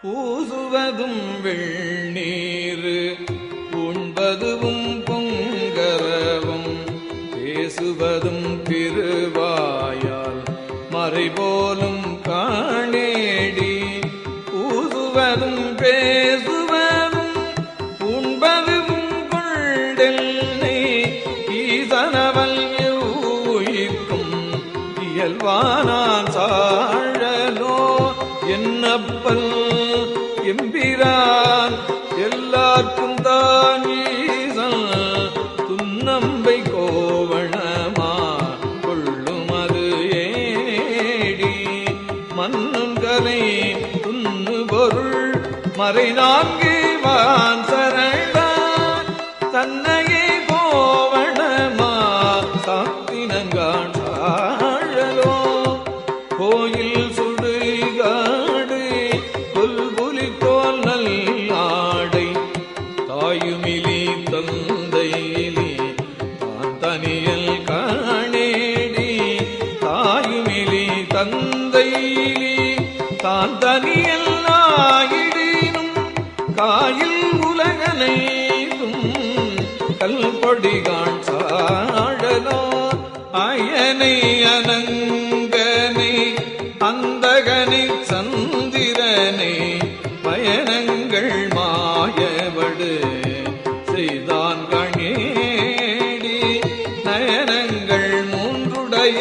பூசுவதும் வெண்ணீர் உண்பதுவும் பொங்கரவும் பேசுவதும் திருவாயால் மறைபோலும் காணேடி பூசுவதும் பேசுவதும் உண்பதும் கொண்டெல்லை ஈசனவல் உயிர்க்கும் இயல்பானான் சாழலோ என்னப்பல் எம்பிரான் எல்லார்க்கும் தான் ஈசன் துன்னம்பை கோவணமா கொள்ளும் அது ஏடி மண்ணும் கலை துண்ணு பொருள் மறை நான்கு வான் சரணா தன்னையே கோவணமா சாத்தினங்கான் சாழலோ கோயில் சுடுகாடு கொல்புலி தோல் நல்லாடை தாயுமிலி தந்தையிலி தான் தனியல் காணேடி தாயுமிலி தந்தையிலி தான் தனியல் ஆயிடினும் காயில் உலகனைதும் கல்பொடிகான் சாழலோ அயனை அனங்கனை அந்தகனை சந்திரனை பயணங்கள் மாயவடு செய்தான் கணேடி நயனங்கள் மூன்றுடைய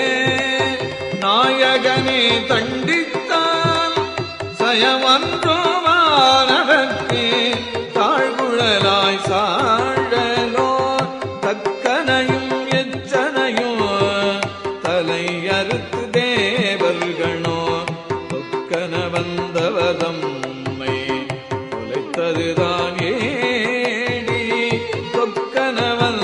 நாயகனே தண்டித்தான் சயமன்றோவானதற்கு தாழ்குழலாய் சாழலோ தக்கனையும் எச்சனையும் தலை அறுத்து தேவர்களோ தொக்கன வந்தவதம்மை தொலைத்ததுதான் ஏடி தொக்கன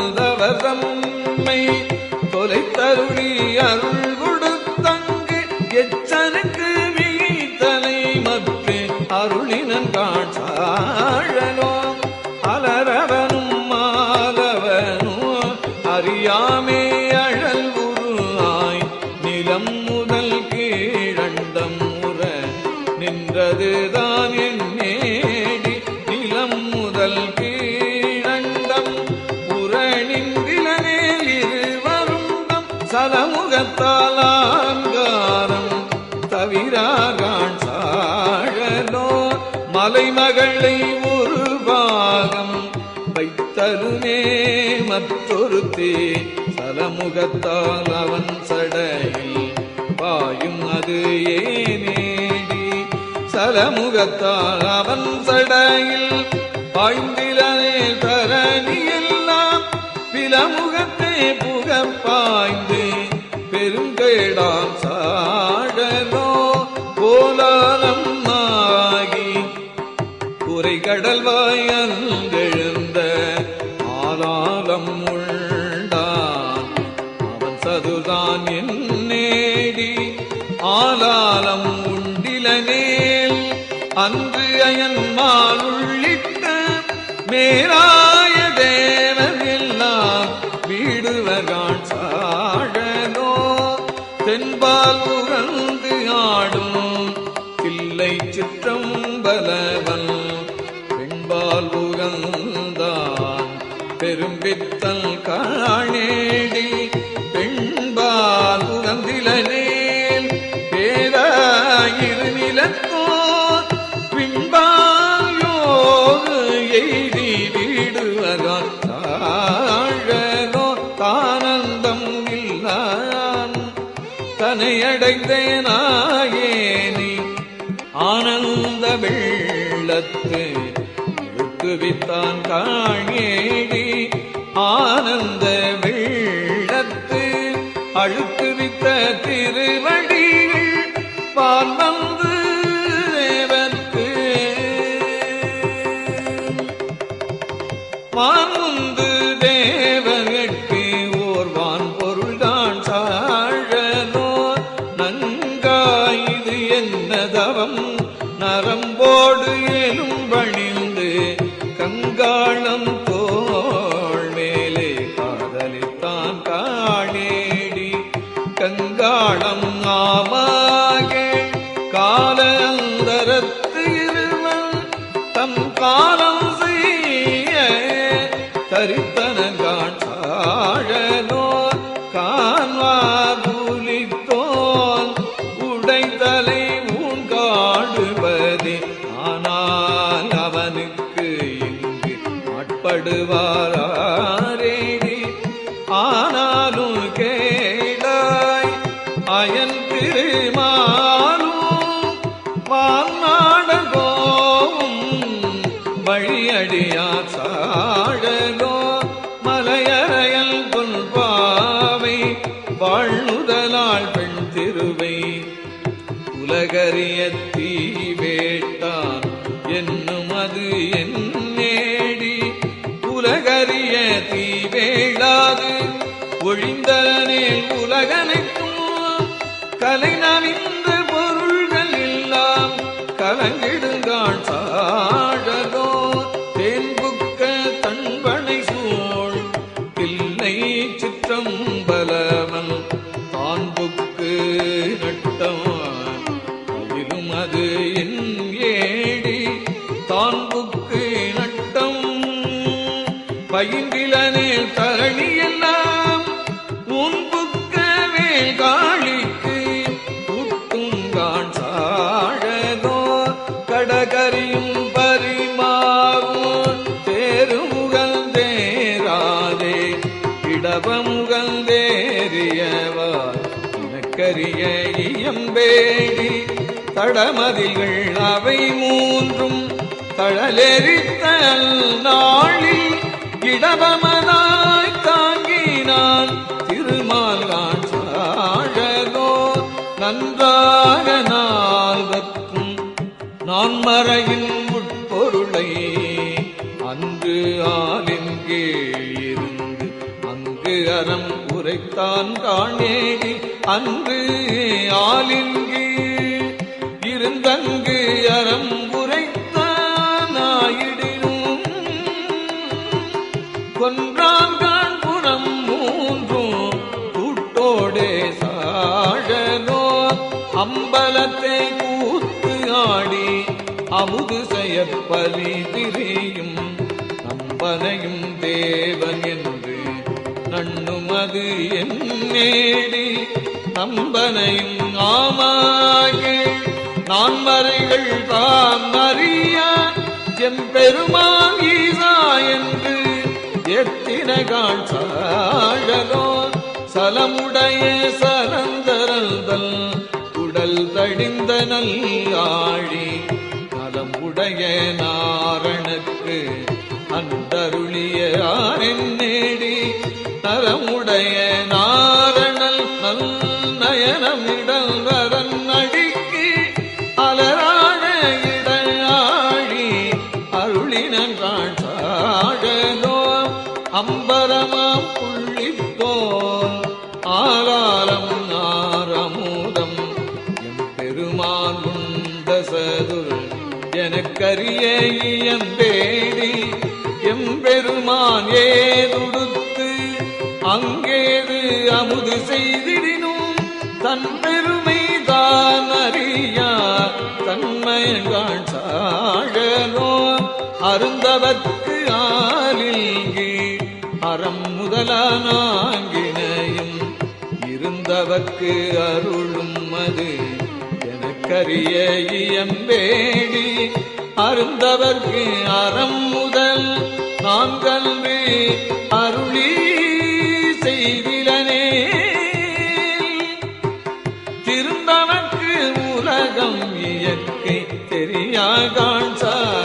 வந்தவதம்மை தொலைத்தருளி அருள் கொடுத்தங்கு எச்சனுக்கு மிகைத்தலை மற்ற அருளினன் காட்சாழலோ அலரவனும் மாலவனும் அறியாமே அழல் உருவாய் நிலம் முதல் கீழண்டம் முற நின்றதுதான் என் நேடி நிலம் முதல் கீழண்டம் உற நின்றிலனேல் இருவருண்டம் சலமுகத்தால் ஆங்காரம் தவிராகான் சாழலோ மலைமகளை ஒரு பாகம் வைத்தருமே மற்றொருத்தே சலமுகத்தால் அவன் சடையில் பாயும் அது ஏனேடி சலமுகத்தால் அவன் சடையில் பாய்ந்திலனே தரணி எல்லாம் பிலமுகத்தே புக பாய்ந்து பெருங்கேடாம் சாழலோ கோலாலம் ஆகி குறைகடல் வாயந்தெழுந்த ஆலாலம் உண்டான் அவன் சதுதான் என் நேடி ஆலாலம் உண்டிலனேல் அன்று அயன்மால் உள்ளிட்ட மேலாய தேவர் எல்லாம் வீடுவகான் சாழலோ தென்பால் உகந்து ஆடும் தில்லை சிற்றம்பலவன் பெண்பால் உகந்தான் பெரும்பித்தல் காணேடி பெண்பால் உகந்திலனேல் பேராயிரு நிலத்தோ பின்பால் யோகு எய்தி வீடுவகான் தாழலோ தானந்தம் இல்லான் தனையடைந்தேனாயேனி ஆனந்த வெள்ளத்து இழுக்குவித்தான் காணேடி ஆனந்த வெள்ளத்து அழுத்துவித்த திருவடிகள் பால் வந்து தேவர்க்கு வான்முந்து தேவர்கட்கு ஓர்வான் பொருள்தான் சாழலோ நங்காயுது என்ன தவம் நரம்போடு ஏலும் பணிந்து கங்காளம் தோள் மேலே காதலித்தான் காணேடி கங்காளம் ஆமாக கால அந்தரத்து இருவ காலம் செய்ய தரித்தனங்கான் சாழலோ கான்வார் புலித்தோன் உடைத்தலை ஊன்காடுவதே ஆனால் அவனுக்கு இங்கு ஆட்படுவாரேடி ஆனாலும் கேளாய் அயன் திருமாலும் வாநாடகோவும் வழியடியார் சாழலோ மலையறையல் கொள்பாவை வாழ்நுதலாள் பெண் திருவை உலகறிய தீ வேட்டான் என்னும் அது என் நேடி உலகறிய தீ வேளாது ஒழிந்தனேல் உலகனைக்கும் கலை நவிந்த பொருள்கள் எல்லாம் கலங்கிடுங்கான் சாழதோ தேன்புக்க தன்பனை சூழ் இல்லை சிற்றம்பலவன் தான் புக்கு நட்டம் அதிலும் அது என் ஏடி தான் புக்கு நட்டம் பயின்றிலனேல் தரணி எல்லாம் உன் புக்கவே காளிக்கு புட்டுங்கான் சாழதோ கடகரியும் பரிமாவும் தேருமுகல் தேராதே இடபமுகல் தேறியவா எனக்கரிய இயம்பேடி தடமதில்கள் அவை மூன்றும் தழலெரித்தல் நாளில் இடபமனாய் தாங்கினான் திருமாலான் சாழலோ நன்றாக நால்வர்க்கும் நான் மறையின் உட்பொருளை அன்று ஆலின் கீழ் இருந்து அங்கு அறம் உரைத்தான் காணேடி அன்று ஆலின் கீழ் இருந்தங்கு அறம் உரைத்தான் ஆயிடினும் கொன்றான் புறம் மூன்றும் கூட்டோடே சாழலோ அம்பலத்தை கூத்து ஆடி அமுது செயற்பலி திரியும் நம்பனையும் தேவன் என்று நண்ணுமது என் நேடி நம்பனையும் ஆமாகள் நான் மறைகள் தாம் அறியா செம்பெருமான் ஈசா என்று எத்தினகான் சாழலோ சலமுடைய சலந்தரல்தல் உடல் தடிந்த நல்லாழி நலமுடைய நாரணக்கு அந்தருளிய ஆரின் நேடி நலமுடைய நாரணல் நல் நயனமிடல் வரன் அடிக்கு அலராழ இடையாழி அருளினங்கான் சாழலோ அம்பரமாம் புள்ளிப்போல் ஆலாலம் நாரமுதம் எம் பெருமான் உண்ட சதுர் எனக்கரிய இயம்பேடி எம்பெருமான் ஏதுடுத்து அங்கேது அமுது செய்திடினும் தன் பெருமை தான் அறியா தன்மயங்கான் சாழலோ அருந்தவர்க்கு ஆலில்கி அறம் முதலானாங்கினையும் இருந்தவர்க்கு அருளும் அது எனக்கரிய இயம்பேடி அருந்தவர்க்கு அறம் முதல் நாங்கல்வி அருளி செய்திலனே திருந்தவர்க்கு உலகம் இயற்கை தெரியாகான் சாழலோ